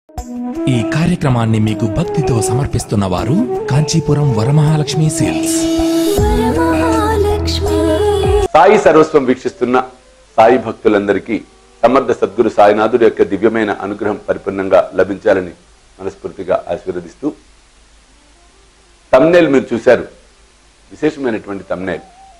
ఈ కార్యక్రమాన్ని మీకు భక్తితో సమర్పిస్తున్న వారు కాంచీపురం వరమహాలక్ష్మి సేల్స్ వరమహాలక్ష్మి సాయి సర్వస్వం వీక్షిస్తున్న సాయి భక్తులందరికీ సమర్థ సద్గురు సాయినాథుడి యొక్క దివ్యమైన అనుగ్రహం పరిపూర్ణంగా లభించాలని మనస్ఫూర్తిగా ఆశీర్వదిస్తూ తమ్నేల్ మీరు చూశారు విశేషమైనటువంటి తమ్నేల్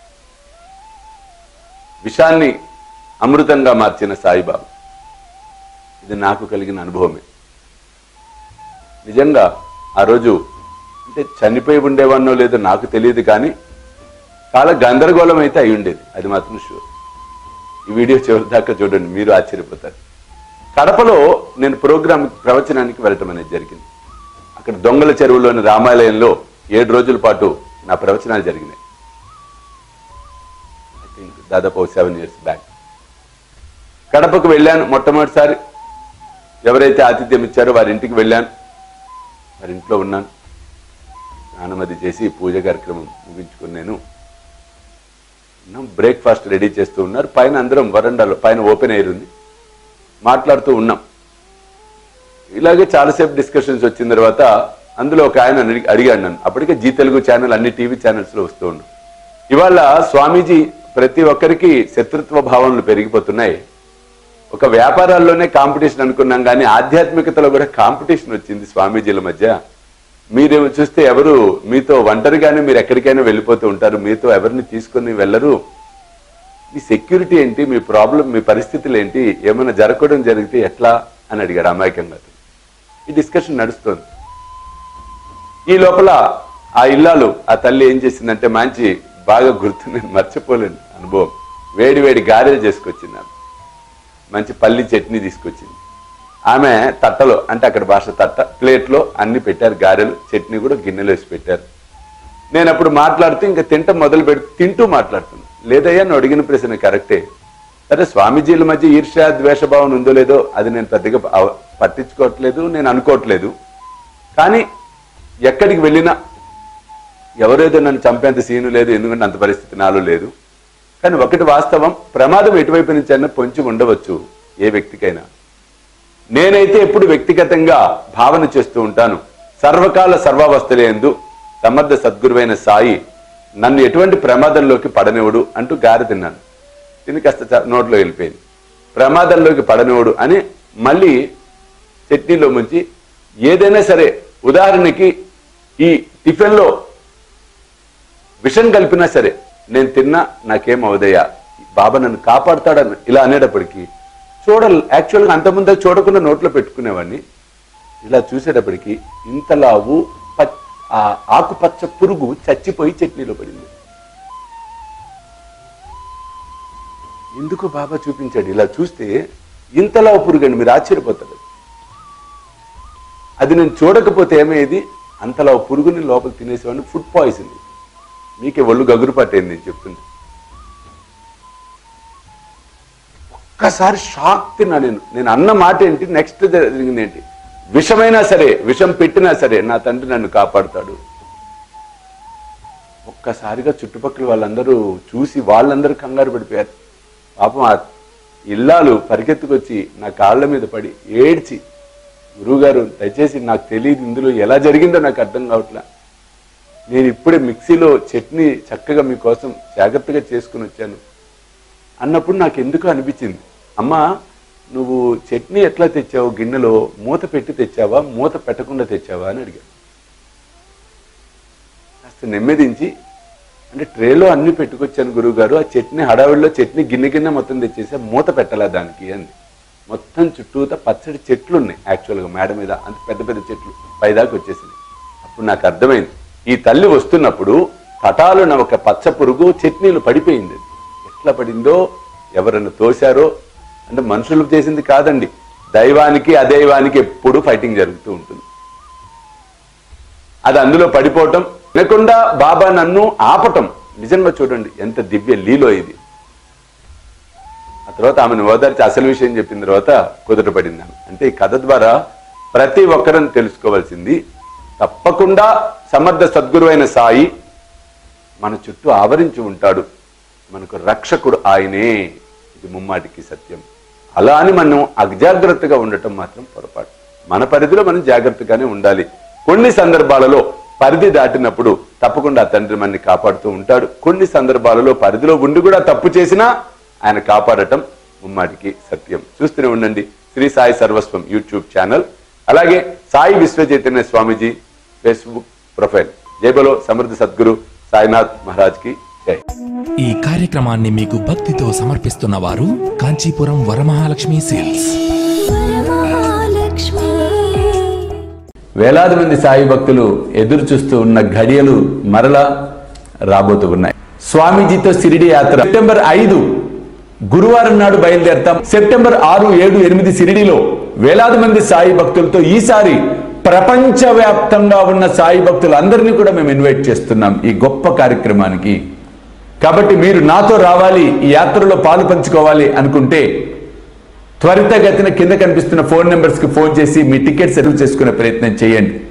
విషాన్ని అమృతంగా మార్చిన సాయిబాబా ఇది నాకు కలిగిన అనుభవమే నిజంగా ఆ రోజు అంటే చనిపోయి ఉండేవాన్నో లేదో నాకు తెలియదు కానీ చాలా గందరగోళం అయితే అయి ఉండేది అది మాత్రం షూర్ ఈ వీడియో చివరి దాకా చూడండి మీరు ఆశ్చర్యపోతారు కడపలో నేను ప్రోగ్రామ్ ప్రవచనానికి వెళ్ళటం అనేది జరిగింది అక్కడ దొంగల చెరువులోని రామాలయంలో ఏడు రోజుల పాటు నా ప్రవచనాలు జరిగినాయి ఐ థింక్ దాదాపు సెవెన్ ఇయర్స్ బ్యాక్ కడపకు వెళ్ళాను మొట్టమొదటిసారి ఎవరైతే ఆతిథ్యం ఇచ్చారో వారి ఇంటికి వెళ్ళాను వారి ఇంట్లో ఉన్నాను స్నానమది చేసి పూజ కార్యక్రమం ముగించుకుని నేను ఉన్నాం బ్రేక్ఫాస్ట్ రెడీ చేస్తూ ఉన్నారు పైన అందరం వరండాలో పైన ఓపెన్ ఎయిర్ ఉంది మాట్లాడుతూ ఉన్నాం ఇలాగే చాలాసేపు డిస్కషన్స్ వచ్చిన తర్వాత అందులో ఒక ఆయన అడిగి- అడిగాడు నన్ను అప్పటికే జీ తెలుగు ఛానల్ అన్ని టీవీ ఛానల్స్లో వస్తూ ఉండు ఇవాళ స్వామీజీ ప్రతి ఒక్కరికి శత్రుత్వ భావనలు పెరిగిపోతున్నాయి ఒక వ్యాపారాల్లోనే కాంపిటీషన్ అనుకున్నాం కానీ ఆధ్యాత్మికతలో కూడా కాంపిటీషన్ వచ్చింది స్వామీజీల మధ్య మీరు చూస్తే ఎవరు మీతో ఒంటరిగానే మీరు ఎక్కడికైనా వెళ్ళిపోతూ ఉంటారు మీతో ఎవరిని తీసుకొని వెళ్ళరు మీ సెక్యూరిటీ ఏంటి మీ ప్రాబ్లం మీ పరిస్థితులు ఏంటి ఏమైనా జరగడం జరిగితే ఎట్లా అని అడిగాడు అమాయకంగా అతను. ఈ డిస్కషన్ నడుస్తోంది ఈ లోపల ఆ ఇల్లాలు ఆ తల్లి ఏం చేసిందంటే మంచి బాగా గుర్తు నేను మర్చిపోలేను అనుభవం వేడి వేడి గారెలు చేసుకొచ్చింది ఆమె మంచి పల్లి చట్నీ తీసుకొచ్చింది ఆమె తట్టలో అంటే అక్కడ భాష తట్ట ప్లేట్లో అన్ని పెట్టారు గారెలు చట్నీ కూడా గిన్నెలో వేసి పెట్టారు నేను అప్పుడు మాట్లాడుతూ ఇంకా తింటం మొదలు పెట్టి తింటూ మాట్లాడుతున్నాను లేదయ్యా నువ్వు అడిగిన ప్రశ్న కరెక్టే సరే స్వామీజీల మధ్య ఈర్ష్య ద్వేషభావం ఉందో లేదో అది నేను పెద్దగా అవ- పట్టించుకోవట్లేదు నేను అనుకోవట్లేదు కానీ ఎక్కడికి వెళ్ళినా ఎవరేదో నన్ను చంపేంత సీను లేదు ఎందుకంటే అంత పరిస్థితి నాలో లేదు కానీ ఒకటి వాస్తవం ప్రమాదం ఎటువైపు నుంచి అయినా పొంచి ఉండవచ్చు ఏ వ్యక్తికైనా నేనైతే ఎప్పుడు వ్యక్తిగతంగా భావన చేస్తూ ఉంటాను సర్వకాల సర్వావస్థలందు సమర్థ సద్గురువైన సాయి నన్ను ఎటువంటి ప్రమాదంలోకి పడనివ్వడు అంటూ గారి తిన్నాను తిని కాస్త చ- నోట్లో వెళ్ళిపోయింది ప్రమాదంలోకి పడనివ్వడు అని మళ్ళీ చట్నీలో ముంచి ఏదైనా సరే ఉదాహరణకి ఈ టిఫిన్లో విషం కలిపినా సరే నేను తిన్నా నాకేం అవదయ్యా బాబా నన్ను కాపాడుతాడని ఇలా అనేటప్పటికీ చూడ యాక్చువల్గా అంతకుముందు అది చూడకుండా నోట్లో పెట్టుకునేవాడిని ఇలా చూసేటప్పటికి ఇంతలావు పచ్- ఆ ఆకుపచ్చ పురుగు చచ్చిపోయి చట్నీలో పడింది ఎందుకు బాబా చూపించాడు ఇలా చూస్తే ఇంతలావు పురుగు అండి మీరు ఆశ్చర్యపోతారు అది నేను చూడకపోతే ఏమయ్యేది అంతలా పురుగుని లోపల తినేసేవాడిని ఫుడ్ పాయిజన్ మీకే ఒళ్ళు గగురు పట్టేది నేను చెప్తుంది ఒక్కసారి షాక్ తిన్నా నేను నేను అన్న మాట ఏంటి నెక్స్ట్ జరిగింది ఏంటి విషమైనా సరే విషం పెట్టినా సరే నా తండ్రి నన్ను కాపాడుతాడు ఒక్కసారిగా చుట్టుపక్కల వాళ్ళందరూ చూసి వాళ్ళందరూ కంగారు పడిపోయారు పాపం ఆ ఇల్లాలు పరిగెత్తుకొచ్చి నా కాళ్ళ మీద పడి ఏడ్చి గురువుగారు దయచేసి నాకు తెలియదు ఇందులో ఎలా జరిగిందో నాకు అర్థం కావట్లా నేను ఇప్పుడే మిక్సీలో చట్నీ చక్కగా మీకోసం జాగ్రత్తగా చేసుకుని వచ్చాను అన్నప్పుడు నాకు ఎందుకు అనిపించింది అమ్మా నువ్వు చట్నీ ఎట్లా తెచ్చావు గిన్నెలో మూత పెట్టి తెచ్చావా మూత పెట్టకుండా తెచ్చావా అని అడిగాను కాస్త నెమ్మదించి అంటే ట్రేలో అన్ని పెట్టుకొచ్చాను గురువుగారు ఆ చట్నీ హడావిడిలో చట్నీ గిన్నె గిన్నె మొత్తం తెచ్చేసా మూత పెట్టాలా దానికి అంది మొత్తం చుట్టూతా పచ్చడి చెట్లు ఉన్నాయి యాక్చువల్గా మేడ మీద అంత పెద్ద పెద్ద చెట్లు పైదాకా వచ్చేసింది అప్పుడు నాకు అర్థమైంది ఈ తల్లి వస్తున్నప్పుడు తటాలున ఒక పచ్చ పురుగు చట్నీలు పడిపోయింది అది. ఎట్లా పడిందో ఎవరన్నా తోశారో అంటే మనుషులు చేసింది కాదండి దైవానికి అదైవానికి ఎప్పుడు ఫైటింగ్ జరుగుతూ ఉంటుంది అది అందులో పడిపోవటం లేకుండా బాబా నన్ను ఆపటం నిజంగా చూడండి ఎంత దివ్య లీలో ఇది ఆ తర్వాత ఆమెను ఓదార్చి అసలు విషయం చెప్పిన తర్వాత కుదుటపడింది ఆమె అంటే ఈ కథ ద్వారా ప్రతి ఒక్కరని తెలుసుకోవాల్సింది తప్పకుండా సమర్థ సద్గురువైన సాయి మన చుట్టూ ఆవరించి ఉంటాడు మనకు రక్షకుడు ఆయనే ఇది ముమ్మాటికి సత్యం అలా అని మనం అజాగ్రత్తగా ఉండటం మాత్రం పొరపాటు మన పరిధిలో మనం జాగ్రత్తగానే ఉండాలి కొన్ని సందర్భాలలో పరిధి దాటినప్పుడు తప్పకుండా ఆ తండ్రి మనని కాపాడుతూ ఉంటాడు కొన్ని సందర్భాలలో పరిధిలో ఉండి కూడా తప్పు చేసినా ఆయన కాపాడటం ముమ్మాటికి సత్యం చూస్తూనే ఉండండి శ్రీ సాయి సర్వస్వం యూట్యూబ్ ఛానల్ అలాగే సాయి విశ్వ చైతన్య స్వామీజీ ఫేస్బుక్ ప్రొఫైల్ జైబలో సమృద్ధ సద్గురు సాయినాథ్ మహారాజ్ కి జై ఈ కార్యక్రమాన్ని మీకు భక్తితో సమర్పిస్తున్న వారు కాంచీపురం వరమహాలక్ష్మి సేల్స్ వరమహాలక్ష్మి వేలాది మంది సాయి భక్తులు ఎదురు చూస్తూ ఉన్న ఘడియలు మరలా రాబోతూ ఉన్నాయి స్వామీజీతో సిరిడి యాత్ర సెప్టెంబర్ ఐదు గురువారం నాడు బయలుదేరతాం సెప్టెంబర్ ఆరు ఏడు ఎనిమిది సిరిడిలో వేలాది మంది సాయి భక్తులతో ఈసారి ప్రపంచవ్యాప్తంగా ఉన్న సాయి భక్తులందరినీ కూడా మేము ఇన్వైట్ చేస్తున్నాం ఈ గొప్ప కార్యక్రమానికి కాబట్టి మీరు నాతో రావాలి ఈ యాత్రలో పాలు పంచుకోవాలి అనుకుంటే త్వరితగతిన కింద కనిపిస్తున్న ఫోన్ నెంబర్స్ కి ఫోన్ చేసి మీ టికెట్స్ రిజర్వ్ చేసుకునే ప్రయత్నం చేయండి